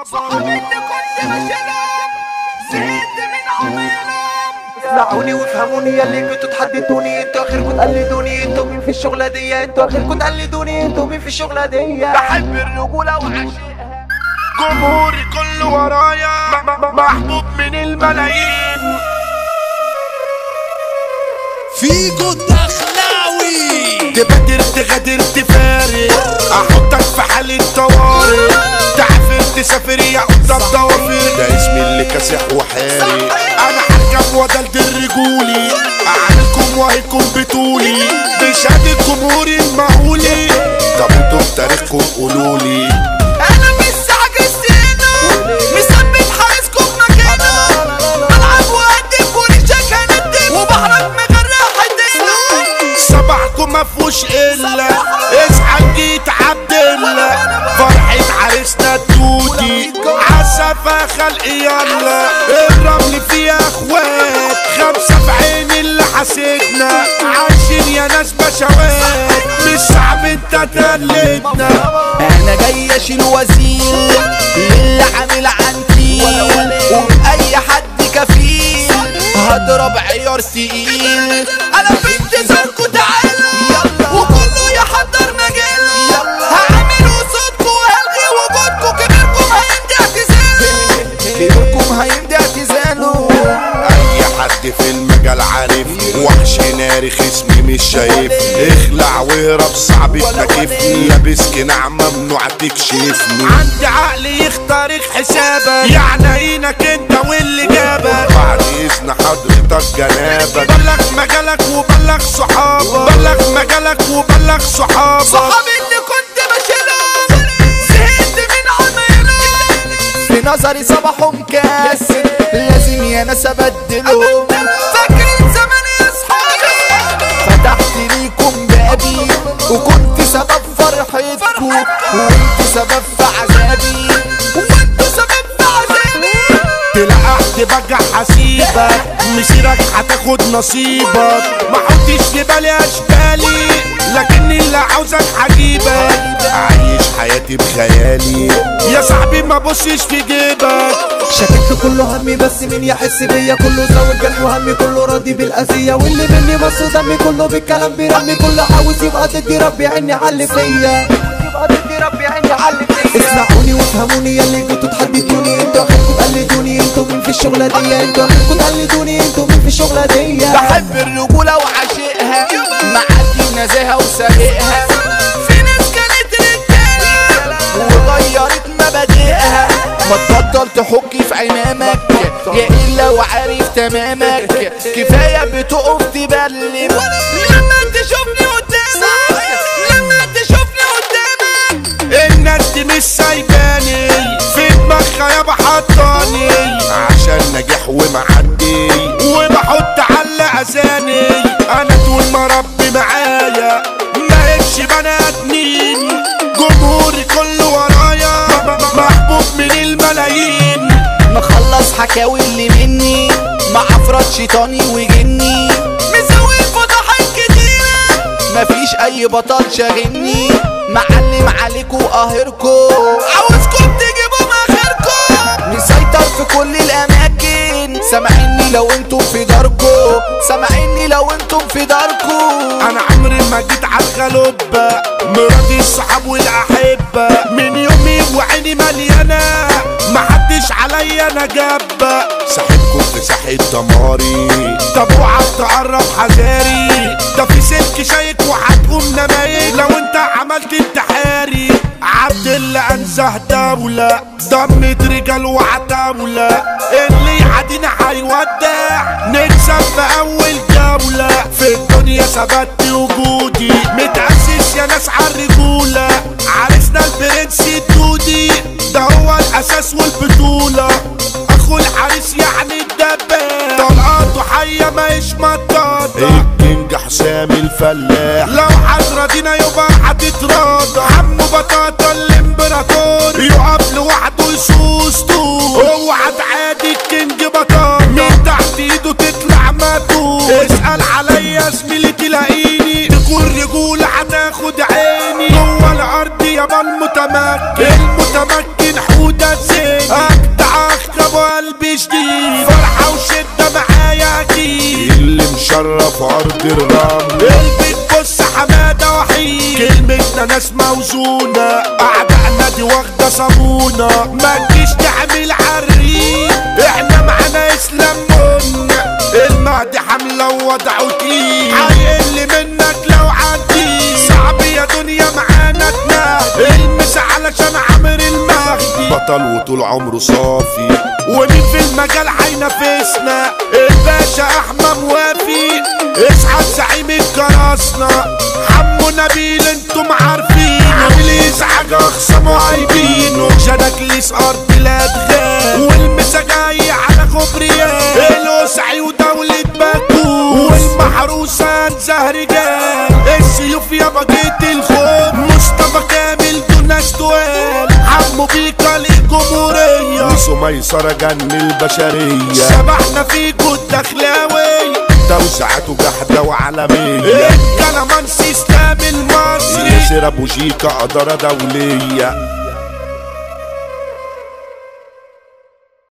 صحابي اللي كنت بشيلهم زهقت من عمالهم اسمعوني وافهموني يلي كنتوا تحددوني انتوا اخركم تقلدوني انتوا مين في الشغلة دي انتوا اخركم تقلدوني انتوا مين في الشغلة دي بحب الرجولة وعشقها جمهوري كله ورايا محبوب من الملايين فيجو الدخلاوي تبادر تغادر تفارق احطك في حالة طوارئ تعافر تسافر يا قدام ضوافر ده اسمي اللي كاسح وحارق انا حكم ودلد الرجولي اعملكم وهيكم بطولي بشهادة جمهوري المهولي طب انتوا بتاريخكم قولولي انا مش عجزتنا مثبت حارسكم مكانه بلعب وهدف وريشك هندف وبحرك مغرق حدنا صباحكم مفهوش الا اصحى جيت عبد الله فرحة عريسنا التوتي عسفة خلق يلا الرمل فيها اخوات خمسة في عين اللي حسدنا عايشين يا ناس بشوات مش صعب انت تقلدنا انا جاي اشيل وزير للي عامل عنتيل وبأي حد كفيل هضرب عيار تقيل انا في انتظاركوا تعالوا وكله يحضر مجاله هعمل قصادكوا وهلغي وجودكوا كبيركم هيمضي اعتزال كبيركم هيمضي اعتزاله اي حد في المجال عارف وحش ناري خصمي مش شايف اخلع واهرب صعب تكيفني لابس قناع ممنوع تكشفني عندي عقل يخترق حسابك يعني عينك انت واللي جابك بعد اذن حضرتك جنابك بلغ مجالك وبلغ صحابك بلغ مجالك وبلغ صحابك صحابي اللي كنت بشيلهم زهقت من عمالهم في نظري صباحهم كاسر لازم يا ناس ابدلهم فاكرين زمان يا اصحابي فتحت ليكم بابي وكنت سبب فرحتكم وانت سبب في عذابي وانتوا سبب في عذابي تلقحت بقى حسيبك مسيرك هتاخد نصيبك ما حطيش في بالي اشبالي لكني اللي عاوزك هجيبك عايش حياتي بخيالي يا صاحبي ما بصش في جيبك شككت كله همي بس مين يحس بيا كله زود جرح وهمي كله راضي بالاذيه واللي مني مص دمي كله بالكلام بيرمي كله عاوز يبقى ضدي ربي عيني علي فيا يبقى ضدي ربي عيني علي فيا اسمعوني وافهموني يلي كنتوا تحددوني انتوا اخركم تقلدوني انتوا مين في الشغله دي انتوا اخركم تقلدوني انتوا مين في الشغله دي بحب الرجولة وعشقها معدي نزاهة وسابقها في ناس كانت رجالة وغيرت مبادئها ما تبطل تحكي في عمامك يا الا وعارف تمامك كفايه بتقف تبلم لما تشوفني قدامك لما تشوفني قدامك الناس دي مش سايباني في دماغها يابا حطاني عشان نجاح ومعدي وبحط على اذاني انا طول ما ربي معايا ما هبش بني ادمين جمهوري كله ورايا محبوب من الملايين مخلص حكاوي اللي مني مع افراد شيطاني وجني مسوي فضحات كتيرة مفيش اي بطل شاغلني معلم عليكوا قاهركوا عاوزكم تجيبوا مخيركم مسيطر في كل الاماكن سامعيني لو انتم في داركو سامعيني لو انتم في داركو انا عمري ما جيت على الغلبة مراتي الصحاب والاحبة من يومي وعيني مليانة محدش عليا انا جابة ساحبكم في ساحة دماري طب اوعى تقرب حذاري ده في سلك شايك وهتقوم نمايك لو انت عملت انتحاري عبد الله انزه دولة ضمت رجال وعتاولة اللي يعادينا هيودع نكسب في اول جولة في الدنيا ثبت وجودي متأسس يا ناس عالرجولة عرسنا البرنس الدودي ده هو الاساس والبطولة اخو الحارس يعني الدباب طلقاته حية ماهيش مطاطة الكينج حسام الفلاح لو حضرتنا يبقى هتتراضى عمو بطاطا الامبراطور يقف لوحده يسوس طول اوعى تعادي الكينج بطاطا من تحت ايده تطلع ماتور اسأل عليا زميلي تلاقيني تكون رجولة هتاخد عيني جوه الارض يابا المتمكن المتمكن حودة زين في ارض الرمل البيت بص حماده وحيد كلمتنا ناس موزونه اعدائنا دي واخده صابونه ما تجيش تعمل عريق احنا معانا اسلام منا المهدي حمله ووضعه تقيل هيقل منك لو عدي صعب يا دنيا معانا تنهدي المس علشان عامر المهدي بطل وطول عمره صافي ومين في المجال هينافسنا الباشا احمد موافي اسعد زعيم الكراسنا حمو نبيل انتم عارفين عامل ازعاج اخصام وعايبينه شنكليس ارض الادغال والمسا جاي على كوبريات الوسعي ودولة باكو والمحروسة زهر جال السيوف يا بقيت الخوف مصطفى كامل دون سؤال حمو بيكا للجمهورية وسو ميسرة جن البشرية شبحنا فيكو الدخلاوي توسعته جحدة وعالمية الكلامانسي اسلام المصري ياسر ابو شيكا قدرة دولية